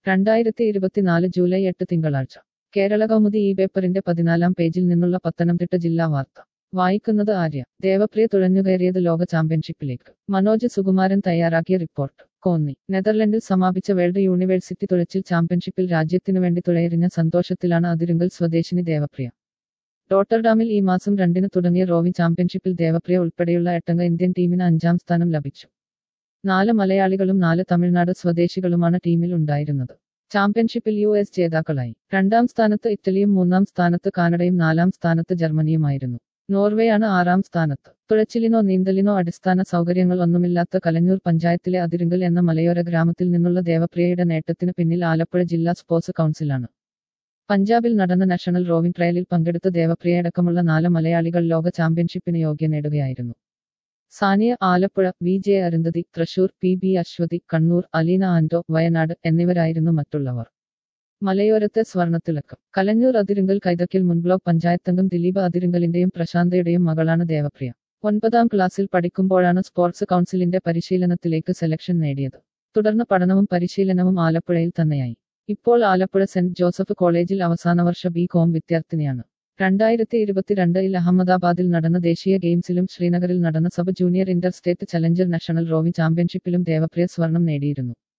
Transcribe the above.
രണ്ടായിരത്തി ഇരുപത്തിനാല് ജൂലൈ എട്ട് തിങ്കളാഴ്ച കേരള കൗമുദി ഈ പേപ്പറിന്റെ പതിനാലാം പേജിൽ നിന്നുള്ള പത്തനംതിട്ട ജില്ലാ വാർത്ത വായിക്കുന്നത് ആര്യ ദേവപ്രിയ തുഴഞ്ഞുകയറിയത് ലോക ചാമ്പ്യൻഷിപ്പിലേക്ക് മനോജ് സുകുമാരൻ തയ്യാറാക്കിയ റിപ്പോർട്ട് കോന്നി നെതർലൻഡിൽ സമാപിച്ച വേൾഡ് യൂണിവേഴ്സിറ്റി തുഴച്ചിൽ ചാമ്പ്യൻഷിപ്പിൽ രാജ്യത്തിനു വേണ്ടി തുഴയെറിഞ്ഞ സന്തോഷത്തിലാണ് അതിരുങ്കൽ സ്വദേശിനി ദേവപ്രിയ റോട്ടർഡാമിൽ ഈ മാസം രണ്ടിന് തുടങ്ങിയ റോവിംഗ് ചാമ്പ്യൻഷിപ്പിൽ ദേവപ്രിയ ഉൾപ്പെടെയുള്ള എട്ടംഗ ഇന്ത്യൻ ടീമിന് അഞ്ചാം സ്ഥാനം ലഭിച്ചു നാല് മലയാളികളും നാല് തമിഴ്നാട് സ്വദേശികളുമാണ് ടീമിൽ ഉണ്ടായിരുന്നത് ചാമ്പ്യൻഷിപ്പിൽ യു എസ് ജേതാക്കളായി രണ്ടാം സ്ഥാനത്ത് ഇറ്റലിയും മൂന്നാം സ്ഥാനത്ത് കാനഡയും നാലാം സ്ഥാനത്ത് ജർമ്മനിയുമായിരുന്നു നോർവേയാണ് ആറാം സ്ഥാനത്ത് തുഴച്ചിലിനോ നീന്തലിനോ അടിസ്ഥാന സൗകര്യങ്ങൾ ഒന്നുമില്ലാത്ത കലഞ്ഞൂർ പഞ്ചായത്തിലെ അതിരുങ്കൽ എന്ന മലയോര ഗ്രാമത്തിൽ നിന്നുള്ള ദേവപ്രിയയുടെ നേട്ടത്തിന് പിന്നിൽ ആലപ്പുഴ ജില്ലാ സ്പോർട്സ് കൗൺസിലാണ് പഞ്ചാബിൽ നടന്ന നാഷണൽ റോവിംഗ് ട്രയലിൽ പങ്കെടുത്ത ദേവപ്രിയയടക്കമുള്ള നാല് മലയാളികൾ ലോക ചാമ്പ്യൻഷിപ്പിന് യോഗ്യ നേടുകയായിരുന്നു Sania Alappuzha V J Arundhati Thrissur P B Aswathi Kannur Aleena Ando Wayanad എന്നിവരായിരുന്നു മറ്റുള്ളവർ മലയോരത്തെ സ്വർണത്തിളക്കം കലഞ്ഞൂർ അതിരുങ്കൽ കൈതക്കിൽ മുൻ ബ്ലോക്ക് പഞ്ചായത്തംഗം ദിലീപ് അതിരുങ്കലിന്റെയും പ്രശാന്തയുടെയും മകളാണ് ദേവപ്രിയ ഒൻപതാം ക്ലാസ്സിൽ പഠിക്കുമ്പോഴാണ് സ്പോർട്സ് കൗൺസിലിന്റെ പരിശീലനത്തിലേക്ക് സെലക്ഷൻ നേടിയത് തുടർന്ന് പഠനവും പരിശീലനവും ആലപ്പുഴയിൽ തന്നെയായി ഇപ്പോൾ ആലപ്പുഴ സെന്റ് ജോസഫ് കോളേജിൽ അവസാന വർഷ ബി കോം വിദ്യാർത്ഥിനിയാണ് രണ്ടായിരത്തി ഇരുപത്തിരണ്ടിൽ അഹമ്മദാബാദിൽ നടന്ന ദേശീയ ഗെയിംസിലും ശ്രീനഗറിൽ നടന്ന sub junior inter state challenger national rowing ചാമ്പ്യൻഷിപ്പിലും ദേവപ്രിയ സ്വർണം നേടിയിരുന്നു